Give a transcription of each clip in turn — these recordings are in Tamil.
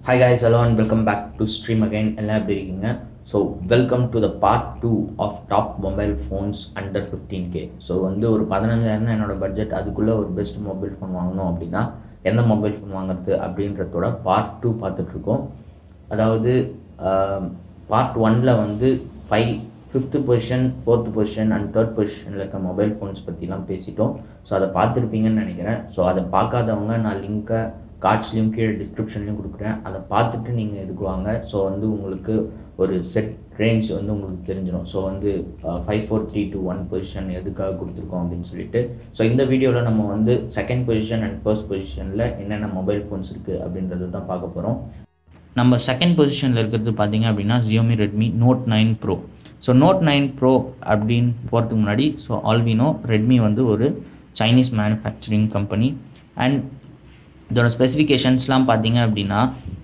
hi guys hello and welcome back to stream again எல்லாம் எப்படி இருக்கீங்க so welcome to the part two of top mobile phones under fifteen K so வந்து ஒரு பதினஞ்சாயிரம் தான் என்னோட பட்ஜெட் அதுக்குள்ளே ஒரு பெஸ்ட் மொபைல் ஃபோன் வாங்கணும் அப்படின்னா எந்த மொபைல் ஃபோன் வாங்குறது அப்படின்றதோட பார்ட் டூ பார்த்துட்ருக்கோம் அதாவது பார்ட் ஒனில் வந்து five fifth position fourth position and third பொசிஷனில் இருக்க மொபைல் ஃபோன்ஸ் பற்றிலாம் பேசிட்டோம் ஸோ அதை பார்த்துருப்பீங்கன்னு நினைக்கிறேன் ஸோ அதை பார்க்காதவங்க நான் லிங்க்கை கார்ட்ஸ்லையும் கீழே டிஸ்கிரிப்ஷன்லையும் கொடுக்குறேன் அதை பார்த்துட்டு நீங்கள் இதுக்கு வாங்க ஸோ வந்து உங்களுக்கு ஒரு செட் ரேஞ்ச் வந்து உங்களுக்கு தெரிஞ்சிடும் ஸோ வந்து five four three two one position எதுக்காக கொடுத்துருக்கோம் அப்படின்னு சொல்லிட்டு ஸோ இந்த வீடியோவில் நம்ம வந்து செகண்ட் பொசிஷன் அண்ட் ஃபர்ஸ்ட் பொசிஷனில் என்னென்ன மொபைல் ஃபோன்ஸ் இருக்குது அப்படின்றத தான் பார்க்க போகிறோம் நம்ம செகண்ட் பொசிஷனில் இருக்கிறது பார்த்தீங்க அப்படின்னா Xiaomi Redmi note nine pro so note nine pro அப்படின்னு போகிறதுக்கு முன்னாடி ஸோ ஆல்வினோ ரெட்மி வந்து ஒரு சைனீஸ் மேனுஃபேக்சரிங் கம்பெனி அண்ட் இதோட ஸ்பெசிஃபிகேஷன்ஸ்லாம் பார்த்தீங்க அப்படின்னா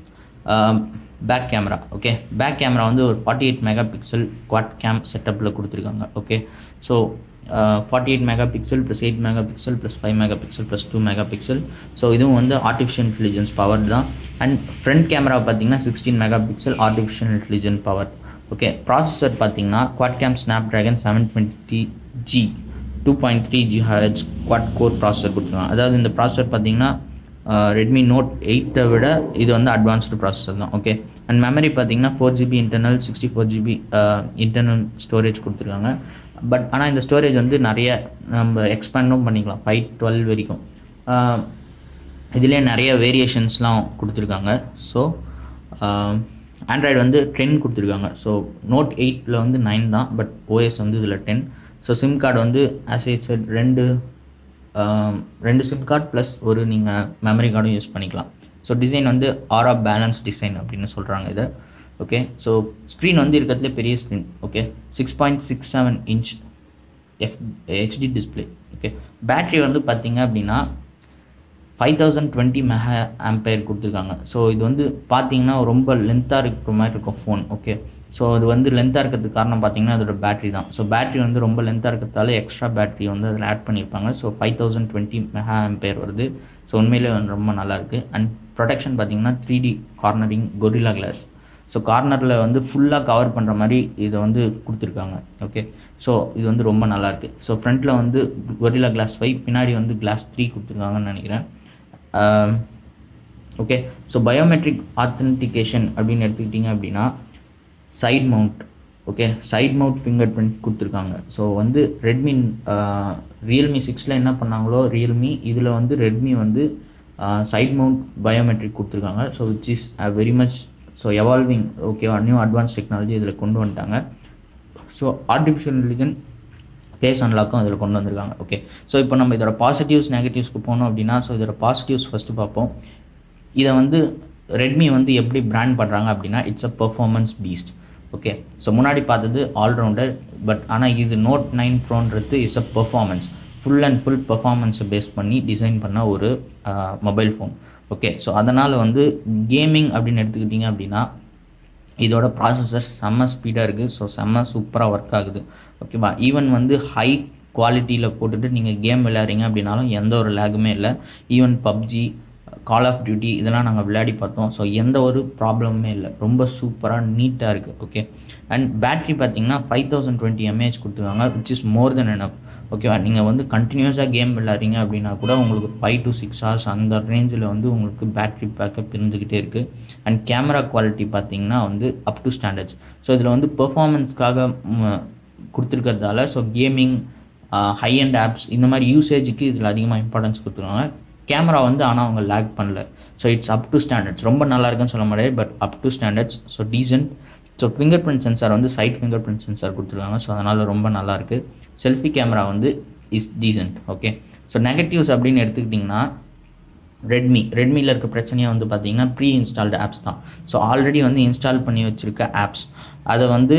back camera okay back camera வந்து ஒரு forty eight mega pixel quad cam செட்டப்பில் கொடுத்துருக்காங்க okay so forty eight mega pixel plus eight mega pixel plus five mega pixel plus two mega pixel so இதுவும் வந்து ஆர்டிஃபிஷியல் இன்டெலிஜென்ஸ் பவர் தான் அண்ட் ஃப்ரண்ட் கேமரா பார்த்தீங்கன்னா sixteen mega pixel artificial intelligence power okay processor பார்த்தீங்கன்னா Qualcomm Snapdragon seven twenty G two point three G H quad core processor கொடுத்துருக்காங்க அதாவது இந்த ப்ராசஸர் பார்த்தீங்கன்னா ரெட்மி நோட் எயிட்டை விட இது வந்து அட்வான்ஸ்டு ப்ராசஸர் தான் ஓகே அண்ட் மெமரி பார்த்தீங்கன்னா four GB internal sixty four GB internal storage கொடுத்துருக்காங்க பட் ஆனால் இந்த ஸ்டோரேஜ் வந்து நிறைய நம்ம எக்ஸ்பேண்டும் பண்ணிக்கலாம் ஃபைவ் டுவெல் வரைக்கும் இதிலே நிறைய வேரியேஷன்ஸ்லாம் கொடுத்துருக்காங்க ஸோ ஆண்ட்ராய்டு வந்து டென் கொடுத்துருக்காங்க ஸோ நோட் எயிட்டில் வந்து நைன் தான் பட் ஓஎஸ் வந்து இதில் டென் ஸோ சிம் கார்டு வந்து ஆஸ் ஐ செட் ரெண்டு ரெண்டு சிம் கார்டு ப்ளஸ் ஒரு நீங்கள் மெமரி கார்டும் யூஸ் பண்ணிக்கலாம் ஸோ டிசைன் வந்து ஆரா பேலன்ஸ் டிசைன் அப்படின்னு சொல்கிறாங்க இதை ஓகே ஸோ ஸ்க்ரீன் வந்து இருக்கிறதுலே பெரிய screen okay six point six seven inch F HD display okay battery வந்து பார்த்தீங்க அப்படின்னா five thousand twenty mega ampere கொடுத்துருக்காங்க ஸோ இது வந்து பார்த்தீங்கன்னா ரொம்ப லென்த்தாக இருக்கிற மாதிரி இருக்கும் ஃபோன் ஓகே ஸோ அது வந்து லென்த்தாக இருக்கிறதுக்கு காரணம் பார்த்தீங்கன்னா அதோட பேட்டரி தான் ஸோ பேட்டரி வந்து ரொம்ப லென்த்தாக இருக்கிறதால எக்ஸ்ட்ரா பேட்டரி வந்து அதில் ஆட் பண்ணியிருப்பாங்க so five thousand twenty mega ampere வருது ஸோ உண்மையிலே வந்து ரொம்ப நல்லாயிருக்கு அண்ட் ப்ரொடெக்ஷன் பார்த்தீங்கன்னா three D cornering Gorilla Glass so கார்னரில் வந்து ஃபுல்லாக கவர் பண்ணுற மாதிரி இதை வந்து கொடுத்துருக்காங்க ஓகே ஸோ இது வந்து ரொம்ப நல்லாயிருக்கு ஸோ ஃப்ரண்ட்டில் வந்து கொரில்லா கிளாஸ் ஃபைவ் பின்னாடி வந்து கிளாஸ் த்ரீ கொடுத்துருக்காங்கன்னு நினைக்கிறேன் ஓகே ஸோ பயோமெட்ரிக் ஆத்தென்டிகேஷன் அப்படின்னு எடுத்துக்கிட்டிங்க அப்படின்னா side mount okay side mount finger print கொடுத்துருக்காங்க ஸோ வந்து ரெட்மி ரியல்மி சிக்ஸில் என்ன பண்ணாங்களோ ரியல்மி இதில் வந்து ரெட்மி வந்து சைட் மவுண்ட் பயோமெட்ரிக் கொடுத்துருக்காங்க so which is very much so evolving ஓகேவா நியூ அட்வான்ஸ் டெக்னாலஜி இதில் கொண்டு வந்துட்டாங்க ஸோ ஆர்டிஃபிஷியல் இன்டெலிஜென்ட் ஃபேஸ் அன்லாக்கும் அதில் கொண்டு வந்திருக்காங்க ஓகே ஸோ இப்போ நம்ம இதோட பாசிட்டிவ்ஸ் நெகட்டிவ்ஸ்க்கு போனோம் அப்படின்னா ஸோ இதோட பாசிட்டிவ்ஸ் ஃபஸ்ட்டு பார்ப்போம் இதை வந்து ரெட்மி வந்து எப்படி பிராண்ட் பண்ணுறாங்க அப்படின்னா it's a performance beast okay so முன்னாடி பார்த்தது ஆல்ரவுண்டர் பட் ஆனால் இது நோட் நைன் ப்ரோன்றது is a performance full and full பர்ஃபார்மன்ஸை பேஸ் பண்ணி டிசைன் பண்ண ஒரு மொபைல் ஃபோன் ஓகே ஸோ அதனால் வந்து கேமிங் அப்படின்னு எடுத்துக்கிட்டிங்க அப்படின்னா இதோட ப்ராசஸர் செம்ம ஸ்பீடாக இருக்குது ஸோ செம்ம சூப்பராக ஒர்க் ஆகுது ஓகேவா ஈவன் வந்து ஹை குவாலிட்டியில் போட்டுட்டு நீங்கள் கேம் விளையாடுறீங்க அப்படின்னாலும் எந்த ஒரு லேகுமே இல்லை even PUBG Call of Duty இதெல்லாம் நாங்கள் விளையாடி பார்த்தோம் ஸோ எந்த ஒரு ப்ராப்ளமுமே இல்லை ரொம்ப சூப்பராக நீட்டாக இருக்குது ஓகே அண்ட் பேட்ரி பார்த்தீங்கன்னா ஃபைவ் தௌசண்ட் டுவெண்ட்டி எம்ஏஹெச் கொடுத்துருக்காங்க which is more than enough ஓகேவா நீங்கள் வந்து கண்டினியூஸாக கேம் விளையாடுறீங்க அப்படின்னா கூட உங்களுக்கு ஃபைவ் டு சிக்ஸ் ஹவர்ஸ் அந்த ரேஞ்சில் வந்து உங்களுக்கு பேட்ரி பேக்கப் இருந்துக்கிட்டே இருக்குது அண்ட் கேமரா குவாலிட்டி பார்த்தீங்கன்னா வந்து அப் டு ஸ்டாண்டர்ட்ஸ் ஸோ இதில் வந்து பெர்ஃபார்மன்ஸ்க்காக கொடுத்துருக்கிறதால so gaming high and apps இந்த மாதிரி யூசேஜுக்கு இதில் அதிகமாக இம்பார்ட்டன்ஸ் கொடுத்துருக்காங்க கேமரா வந்து ஆனால் அவங்க லேக் பண்ணல so it's up to standards ரொம்ப நல்லா இருக்குன்னு சொல்ல முடியாது but up to standards so decent so finger print sensor வந்து சைட் ஃபிங்கர் பிரிண்ட் சென்சார் கொடுத்துருக்காங்க ஸோ அதனால் ரொம்ப நல்லாயிருக்கு செல்ஃபி கேமரா வந்து is decent okay so negatives அப்படின்னு எடுத்துக்கிட்டிங்கன்னா ரெட்மி ரெட்மியில் இருக்க பிரச்சனையாக வந்து பார்த்திங்கன்னா ப்ரீ இன்ஸ்டால்டு ஆப்ஸ் தான் ஸோ ஆல்ரெடி வந்து இன்ஸ்டால் பண்ணி வச்சுருக்க ஆப்ஸ் அதை வந்து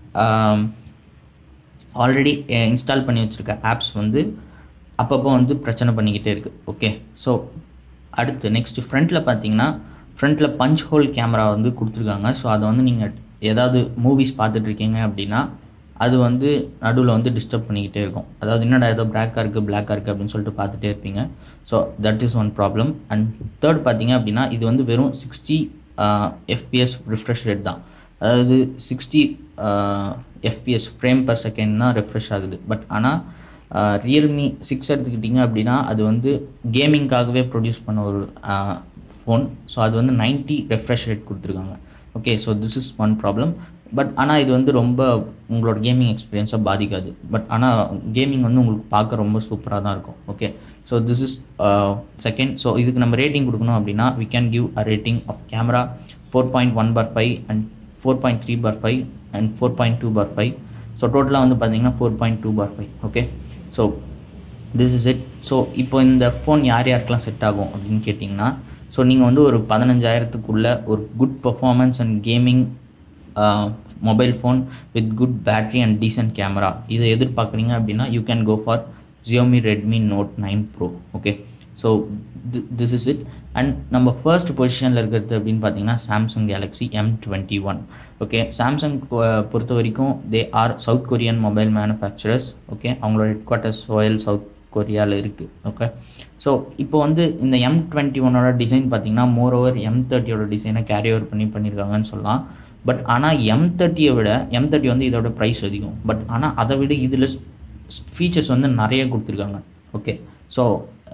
ஆல்ரெடி இன்ஸ்டால் பண்ணி வச்சுருக்க ஆப்ஸ் வந்து அப்பப்போ வந்து பிரச்சனை பண்ணிக்கிட்டே இருக்குது ஓகே ஸோ அடுத்து நெக்ஸ்ட்டு ஃப்ரண்ட்டில் பார்த்தீங்கன்னா ஃப்ரண்ட்டில் பஞ்ச் ஹோல் கேமரா வந்து கொடுத்துருக்காங்க ஸோ அதை வந்து நீங்கள் ஏதாவது மூவிஸ் பார்த்துட்ருக்கீங்க அப்படின்னா அது வந்து நடுவில் வந்து டிஸ்டர்ப் பண்ணிக்கிட்டே இருக்கும் அதாவது என்னடா ஏதோ பிளாக்காக இருக்குது பிளாக்காக இருக்குது அப்படின்னு சொல்லிட்டு பார்த்துட்டே இருப்பீங்க so that is one problem and third பார்த்தீங்க அப்படின்னா இது வந்து வெறும் சிக்ஸ்டி எஃபிஎஸ் ரிஃப்ரெஷ் ரேட் தான் அதாவது sixty FPS frame per second தான் ரெஃப்ரெஷ் ஆகுது பட் ஆனால் ரியல்மி சிக்ஸ் எடுத்துக்கிட்டிங்க அப்படின்னா அது வந்து கேமிங்காகவே ப்ரொடியூஸ் பண்ண ஒரு ஃபோன் ஸோ அது வந்து 90 ரெஃப்ரெஷ் ரேட் கொடுத்துருக்காங்க okay so this is one problem but ஆனால் இது வந்து ரொம்ப உங்களோட கேமிங் எக்ஸ்பீரியன்ஸை பாதிக்காது பட் ஆனால் கேமிங் வந்து உங்களுக்கு பார்க்க ரொம்ப சூப்பராக தான் இருக்கும் okay so this is second so இதுக்கு நம்ம ரேட்டிங் கொடுக்கணும் அப்படின்னா we can give a rating of camera four point one for five and four point three for five and four point two for five so டோட்டலாக வந்து பார்த்தீங்கன்னா four point two for five okay so this is it so இப்போ இந்த ஃபோன் யார் யாருக்கெல்லாம் செட் ஆகும் அப்படின்னு கேட்டிங்கன்னா ஸோ நீங்கள் வந்து ஒரு பதினஞ்சாயிரத்துக்குள்ள ஒரு good performance and gaming mobile phone with good battery and decent camera இதை எதிர்பார்க்குறீங்க அப்படின்னா you can go for Xiaomi Redmi note nine pro okay so this is it and நம்ம ஃபர்ஸ்ட் பொசிஷனில் இருக்கிறது அப்படின்னு பார்த்தீங்கன்னா Samsung Galaxy M twenty one okay Samsung பொறுத்த வரைக்கும் they are South Korean mobile manufacturers okay அவங்களோட ஹெட் குவார்ட்டர்ஸ் சோயல் சவுத் கொரியாவில் இருக்குது ஓகே ஸோ இப்போ வந்து இந்த எம் டுவெண்ட்டி ஒன்னோட டிசைன் பார்த்தீங்கன்னா மோர் ஓவர் எம் தேர்ட்டியோட டிசைனை கேரி ஓவர் பண்ணி பண்ணியிருக்காங்கன்னு சொல்லலாம் பட் ஆனால் எம் தேர்ட்டியை விட எம் தேர்ட்டி வந்து இதோட ப்ரைஸ் அதிகம் பட் ஆனால் அதை விட இதில் ஃபீச்சர்ஸ் வந்து நிறைய கொடுத்துருக்காங்க ஓகே ஸோ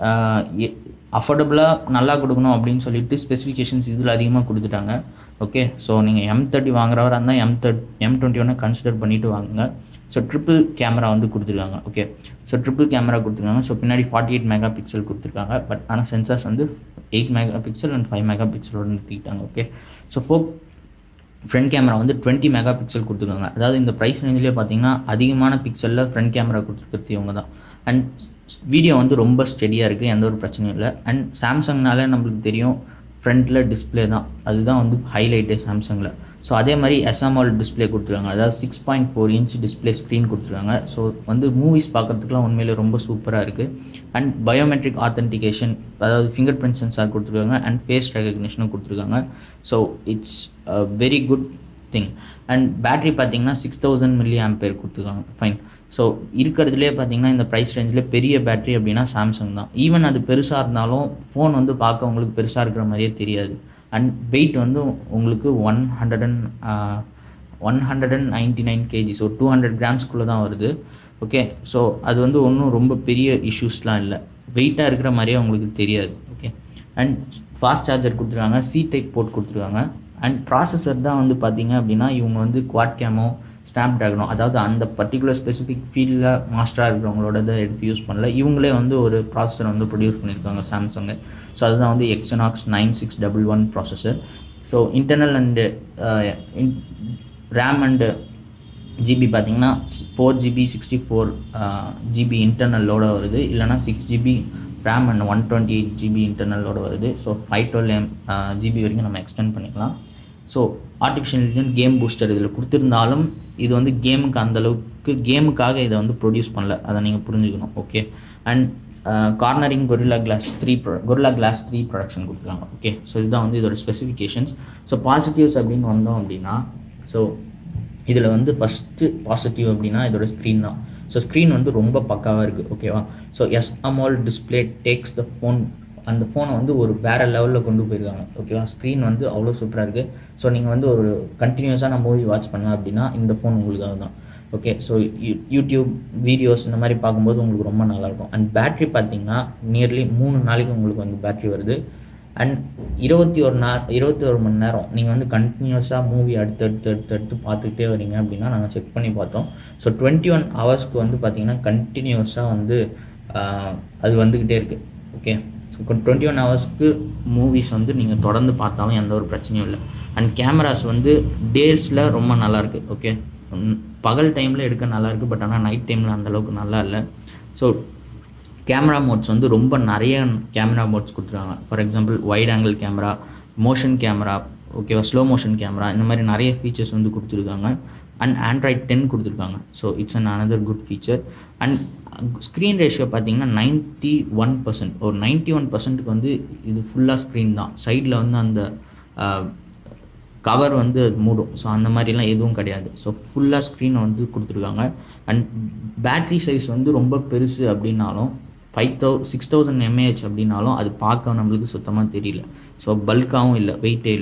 அஃபோர்டபுளாக நல்லா கொடுக்கணும் அப்படின்னு சொல்லிட்டு ஸ்பெசிஃபிகேஷன்ஸ் இதில் அதிகமாக கொடுத்துட்டாங்க ஓகே ஸோ நீங்கள் எம் தேர்ட்டி வாங்குறவராக இருந்தால் எம் தேர்ட் எம் டுவெண்ட்டி ஒன்னை கன்சிடர் பண்ணிவிட்டு வாங்குங்க ஸோ ட்ரிபிள் கேமரா வந்து கொடுத்துருக்காங்க ஓகே ஸோ ட்ரிபிள் கேமரா கொடுத்துருக்காங்க ஸோ பின்னாடி ஃபார்ட்டி எயிட் மெகா பிக்சல் கொடுத்துருக்காங்க பட் ஆனால் சென்சார்ஸ் வந்து eight mega pixel and five mega பிக்சலோட நிறுத்திக்கிட்டாங்க ஓகே ஸோ ஃபோக் ஃப்ரண்ட் கேமரா வந்து டுவெண்ட்டி மெகா பிக்சல் கொடுத்துருக்காங்க அதாவது இந்த ப்ரைஸ் ரேஞ்சிலே பார்த்தீங்கன்னா அதிகமான பிக்சலில் ஃப்ரண்ட் கேமரா கொடுத்துருக்கிறது இவங்க தான் அண்ட் வீடியோ வந்து ரொம்ப ஸ்டெடியாக இருக்குது எந்த ஒரு பிரச்சனையும் இல்லை அண்ட் சாம்சங்னால நம்மளுக்கு தெரியும் ஃப்ரண்ட்டில் டிஸ்பிளே தான் அதுதான் வந்து ஹைலைட்டே சாம்சங்கில் ஸோ அதே மாதிரி எஸ்எம்ஆல் டிஸ்பிளே கொடுத்துருக்காங்க அதாவது six point four inch display screen கொடுத்துருக்காங்க ஸோ வந்து மூவிஸ் பார்க்குறதுக்குலாம் உண்மையிலே ரொம்ப சூப்பராக இருக்குது அண்ட் பயோமெட்ரிக் ஆத்தென்டிகேஷன் அதாவது ஃபிங்கர் பிரிண்ட் சென்சார் கொடுத்துருக்காங்க அண்ட் ஃபேஸ் ரெகக்னிஷனும் கொடுத்துருக்காங்க so it's very good thing and battery பார்த்தீங்கன்னா சிக்ஸ் தௌசண்ட் மில்லி ஆம்பேர் கொடுத்துருக்காங்க ஃபைன் ஸோ இருக்கிறதுலே பார்த்தீங்கன்னா இந்த ப்ரைஸ் ரேஞ்சில் பெரிய பேட்ரி அப்படின்னா சாம்சங் தான் ஈவன் அது பெருசாக இருந்தாலும் ஃபோன் வந்து பார்க்க உங்களுக்கு பெருசாக இருக்கிற மாதிரியே தெரியாது அண்ட் வெயிட் வந்து உங்களுக்கு one hundred and one hundred and ninety nine KG so two hundred கிராம்ஸ்குள்ளே தான் வருது ஓகே ஸோ அது வந்து ஒன்றும் ரொம்ப பெரிய இஷ்யூஸ்லாம் இல்லை வெயிட்டாக இருக்கிற மாதிரியே உங்களுக்கு தெரியாது ஓகே அண்ட் ஃபாஸ்ட் சார்ஜர் கொடுத்துருக்காங்க சி டைப் போர்ட் கொடுத்துருக்காங்க அண்ட் ப்ராசஸர் தான் வந்து பார்த்தீங்க அப்படின்னா இவங்க வந்து குவாட் கேமோ ஸ்னாப் ட்ராகனோ அதாவது அந்த பர்டிகுலர் ஸ்பெசிஃபிக் ஃபீல்டில் மாஸ்டராக இருக்கிறவங்களோட இதை எடுத்து யூஸ் பண்ணல இவங்களே வந்து ஒரு ப்ராசஸர் வந்து ப்ரொடியூஸ் பண்ணியிருக்காங்க சாம்சங்கு ஸோ அதுதான் வந்து Exynos nine six double one processor so internal and RAM and GB பார்த்தீங்கன்னா four GB sixty four GB இன்டர்னலோட வருது இல்லைனா six GB RAM and one twenty eight GB இன்டர்னலோட வருது so five twelve M GB வரைக்கும் நம்ம எக்ஸ்டெண்ட் பண்ணிக்கலாம் so artificial intelligence game booster இதில் கொடுத்துருந்தாலும் இது வந்து கேமுக்கு அந்தளவுக்கு கேமுக்காக இதை வந்து ப்ரொடியூஸ் பண்ணல அதை நீங்கள் புரிஞ்சுக்கணும் okay and cornering Gorilla Glass three pro Gorilla Glass three protection கொடுத்துருக்காங்க ஓகே ஸோ இதுதான் வந்து இதோட ஸ்பெசிஃபிகேஷன்ஸ் ஸோ பாசிட்டிவ்ஸ் அப்படின்னு வந்தோம் அப்படின்னா ஸோ இதில் வந்து ஃபஸ்ட்டு பாசிட்டிவ் அப்படின்னா இதோட ஸ்க்ரீன் தான் ஸோ ஸ்க்ரீன் வந்து ரொம்ப பக்காவாக இருக்குது ஓகேவா so S AMOLED display takes the phone அந்த ஃபோனை வந்து ஒரு வேறு லெவலில் கொண்டு போயிருக்காங்க ஓகேவா ஸ்க்ரீன் வந்து அவ்வளோ சூப்பராக இருக்குது ஸோ நீங்கள் வந்து ஒரு கண்டினியூஸாக நான் மூவி வாட்ச் பண்ணேன் அப்படின்னா இந்த ஃபோன் உங்களுக்காக தான் ஓகே ஸோ யூடியூப் வீடியோஸ் இந்த மாதிரி பார்க்கும்போது உங்களுக்கு ரொம்ப நல்லாயிருக்கும் அண்ட் பேட்ரி பார்த்தீங்கன்னா நியர்லி மூணு நாளைக்கு உங்களுக்கு வந்து பேட்ரி வருது அண்ட் இருபத்தி ஒரு நா இருபத்தி ஒரு மணி நேரம் நீங்கள் வந்து கண்டினியூஸாக மூவி அடுத்து அடுத்து அடுத்து அடுத்து பார்த்துக்கிட்டே வரீங்க அப்படின்னா நாங்கள் செக் பண்ணி பார்த்தோம் ஸோ டுவெண்ட்டி ஒன் ஹவர்ஸ்க்கு வந்து பார்த்தீங்கன்னா கண்டினியூஸாக வந்து அது வந்துக்கிட்டே இருக்குது ஓகே ஸோ டுவெண்ட்டி ஒன் ஹவர்ஸ்க்கு மூவிஸ் வந்து நீங்கள் தொடர்ந்து பார்த்தாலும் எந்த ஒரு பிரச்சனையும் இல்லை அண்ட் கேமராஸ் வந்து டேஸில் ரொம்ப நல்லாயிருக்கு ஓகே பகல் டைமில் எடுக்க நல்லாயிருக்கு பட் ஆனால் நைட் டைமில் அந்தளவுக்கு நல்லா இல்லை ஸோ கேமரா மோட்ஸ் வந்து ரொம்ப நிறைய கேமரா மோட்ஸ் கொடுத்துருக்காங்க for example wide angle camera motion camera ஓகேவா ஸ்லோ மோஷன் கேமரா இந்த மாதிரி நிறைய ஃபீச்சர்ஸ் வந்து கொடுத்துருக்காங்க அண்ட் ஆண்ட்ராய்ட் டென் கொடுத்துருக்காங்க so it's an another good feature and screen ratio பார்த்தீங்கன்னா நைன்ட்டி ஒன் பர்சன்ட் ஒரு நைன்ட்டி ஒன் பர்சன்ட்டுக்கு வந்து இது ஃபுல்லாக ஸ்க்ரீன் தான் சைடில் வந்து அந்த கவர் வந்து அது மூடும் ஸோ அந்த மாதிரிலாம் எதுவும் கிடையாது ஸோ ஃபுல்லாக ஸ்க்ரீனை வந்து கொடுத்துருக்காங்க அண்ட் பேட்ரி சைஸ் வந்து ரொம்ப பெருசு அப்படின்னாலும் five thou six thousand mAh அப்படின்னாலும் அது பார்க்க நம்மளுக்கு சுத்தமாக தெரியல ஸோ பல்காகவும் இல்லை வெயிட்டே இல்லை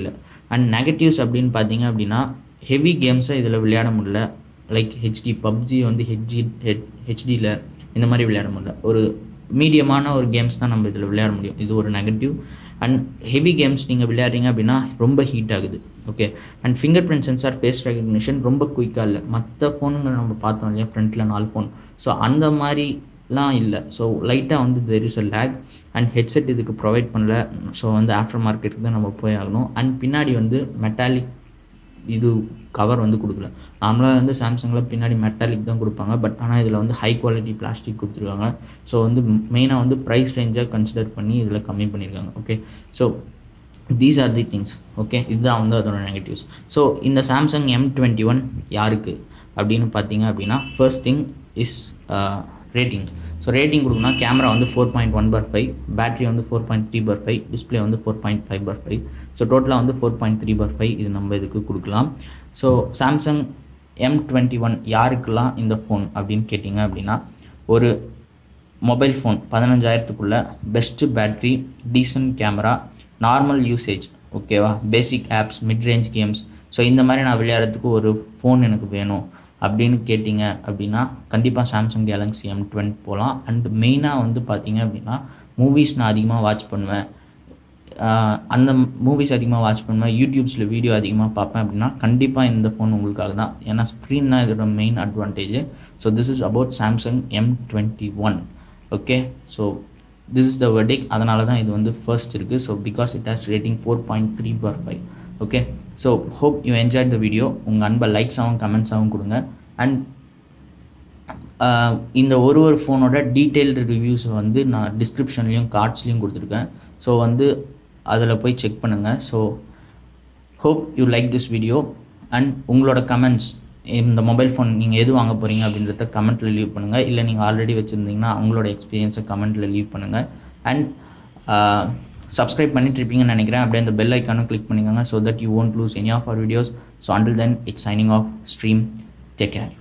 அண்ட் நெகட்டிவ்ஸ் அப்படின்னு பார்த்தீங்க அப்படின்னா ஹெவி கேம்ஸை இதில் விளையாட முடியல லைக் ஹெச்டி பப்ஜி வந்து ஹெச்ஜி ஹெட் ஹெச்டியில் இந்த மாதிரி விளையாட முடியல ஒரு மீடியமான ஒரு கேம்ஸ் தான் நம்ம இதில் விளையாட முடியும் இது ஒரு நெகட்டிவ் அண்ட் ஹெவி கேம்ஸ் நீங்கள் விளையாடுறீங்க அப்படின்னா ரொம்ப ஹீட் ஆகுது okay and finger print sensor face recognition ரொம்ப குயிக்காக இல்லை மற்ற ஃபோனுங்க நம்ம பார்த்தோம் இல்லையா ஃப்ரண்ட்டில் நாலு ஃபோன் ஸோ அந்த மாதிரிலாம் இல்லை ஸோ லைட்டாக வந்து there is a lag and headset இதுக்கு ப்ரொவைட் பண்ணல ஸோ வந்து ஆஃப்டர் மார்க்கெட்டுக்கு தான் நம்ம போய் ஆகணும் அண்ட் பின்னாடி வந்து மெட்டாலிக் இது கவர் வந்து கொடுக்கல நார்மலாக வந்து சாம்சங்கில் பின்னாடி மெட்டாலிக் தான் கொடுப்பாங்க பட் ஆனால் இதில் வந்து ஹை குவாலிட்டி பிளாஸ்டிக் கொடுத்துருக்காங்க ஸோ வந்து மெயினாக வந்து ப்ரைஸ் ரேஞ்சை கன்சிடர் பண்ணி இதில் கம்மி பண்ணியிருக்காங்க okay so these are the things okay இதுதான் வந்து அதோட நெகட்டிவ்ஸ் ஸோ இந்த சாம்சங் எம் டுவெண்ட்டி ஒன் யாருக்கு அப்படின்னு பார்த்தீங்க அப்படின்னா first thing is rating so rating கொடுக்கணும்னா கேமரா வந்து four point one per five battery வந்து four point three per five display வந்து four point five per five so டோட்டலாக வந்து four point three per five இது நம்ம இதுக்கு கொடுக்கலாம் so Samsung M twenty one யாருக்கெல்லாம் இந்த ஃபோன் அப்படின்னு கேட்டிங்க அப்படின்னா ஒரு மொபைல் ஃபோன் பதினஞ்சாயிரத்துக்குள்ளே best battery decent camera normal usage ஓகேவா basic apps mid range games so இந்த மாதிரி நான் விளையாடுறதுக்கு ஒரு ஃபோன் எனக்கு வேணும் அப்படின்னு கேட்டிங்க அப்படின்னா கண்டிப்பாக சாம்சங் கேலக்ஸி எம் டுவெண்ட் போகலாம் அண்ட் மெயினாக வந்து பார்த்தீங்க அப்படின்னா மூவிஸ் நான் அதிகமாக வாட்ச் பண்ணுவேன் ஆஹ் அந்த மூவிஸ் அதிகமாக வாட்ச் பண்ணுவேன் யூடியூப்ஸில் வீடியோ அதிகமாக பார்ப்பேன் அப்படின்னா கண்டிப்பாக இந்த ஃபோன் உங்களுக்காக தான் ஏன்னா ஸ்க்ரீன் தான் இதோட main advantage so this is about Samsung M twenty one okay so this is the verdict அதனால தான் இது வந்து ஃபர்ஸ்ட் இருக்குது so because it has rating four point three per five okay so hope you enjoy the video உங்கள் அன்பை லைக்ஸாகவும் கமெண்ட்ஸாகவும் கொடுங்க அண்ட் இந்த ஒரு ஒரு ஃபோனோட டீட்டெயில்டு ரிவ்யூஸ் வந்து நான் டிஸ்கிரிப்ஷன்லேயும் கார்ட்ஸ்லேயும் கொடுத்துருக்கேன் ஸோ வந்து அதில் போய் செக் பண்ணுங்கள் so hope you like this video and உங்களோட கமெண்ட்ஸ் இந்த மொபைல் ஃபோன் நீங்கள் எது வாங்க போகிறீங்க அப்படின்றத கமெண்ட்டில் லீவ் பண்ணுங்கள் இல்லை நீங்கள் ஆல்ரெடி வச்சுருந்தீங்கன்னா அவங்களோட எக்ஸ்பீரியன்ஸை கமெண்ட்டில் லீவ் பண்ணுங்கள் அண்ட் சப்ஸ்கிரைப் பண்ணிட்டு இருப்பீங்கன்னு நினைக்கிறேன் அப்படியே அந்த பெல் ஐக்கானும் கிளிக் பண்ணிக்கோங்க so that you won't lose any of our videos so until then it's signing off stream take care